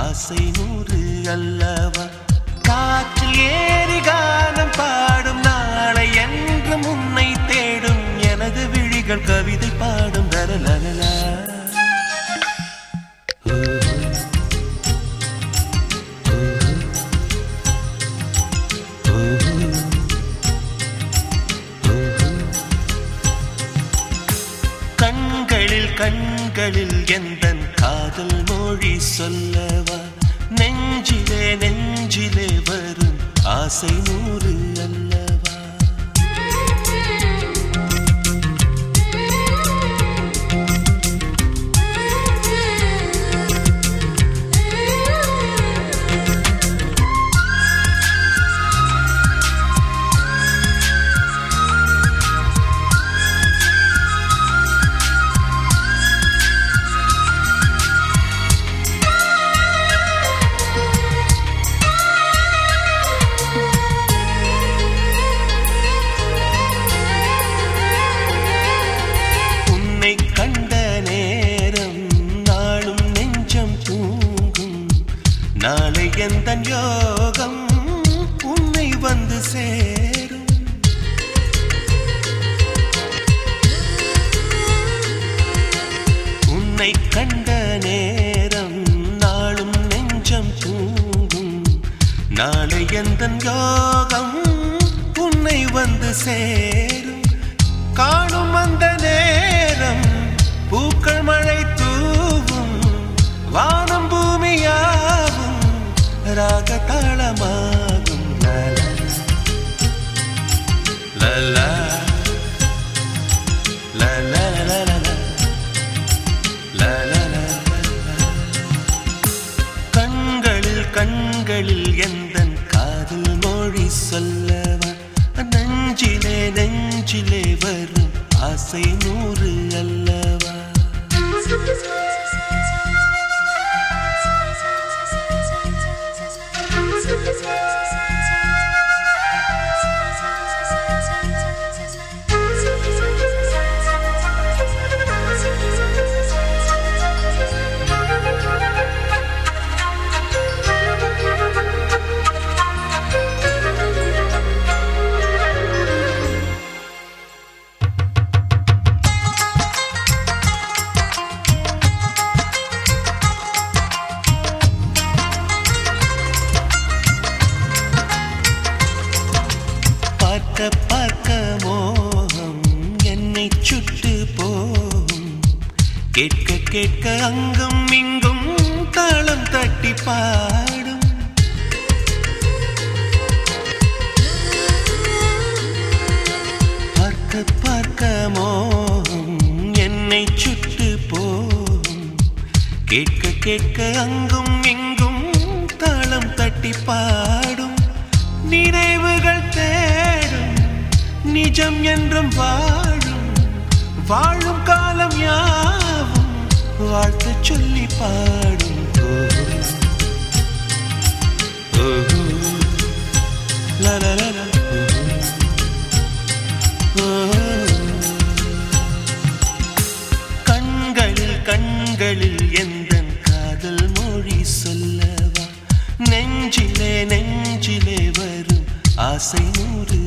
ஆசை நூறு அல்லவா காற்றில் ஏறி கானம் பாடும் நாளை என்றும் உன்னை தேடும் எனது விழிகள் கவிதை பாடும் தரலலா கண்களில் கண்களில் எந்தன் காதல் மொழி சொல்லவா நெஞ்சிலே நெஞ்சிலே வரும் ஆசை நூறு அல்லவா உன்னை கண்ட நேரம் நாளும் நெஞ்சம் தூங்கும் நாளை எந்த யோகம் உன்னை வந்து சேரும் உன்னை கண்ட நேரம் நாளும் நெஞ்சம் தூங்கும் நாளை எந்த யோகம் உன்னை வந்து சேரும் காணும் அந்த நேரம் பூக்கள் மழை தூவும் வானம் பூமியாகும் ராக தாளமாகும் லலா லலா லலா லலா கண்களில் கண்களில் எந்த காதல் மொழி சொல்லவா நெஞ்சிலே நெஞ்சிலே வரும் ஆசை நூறு அல்லவா பார்க்க பார்க்க மோகம் என்னை சுட்டு போகும் கேட்க கேட்க அங்கும் இங்கும் தாளம் தட்டி பாடும் பார்க்க பார்க்க மோகம் என்னை சுட்டு போகும் கேட்க கேட்க அங்கும் இங்கும் தாளம் தட்டி பாடும் நினைவுகள் தேடும் நிஜம் என்றும் வாழும் வாழும் காலம் யாவும் வாழ்த்து சொல்லி பாடும் ஓ, ஓ, லா, லா, லா, லா, ஓ, ஓ. கண்களில் கண்களில் எந்த காதல் மொழி சொல்லவா நெஞ்சிலே நெஞ்சிலே வரும் ஆசை நூறு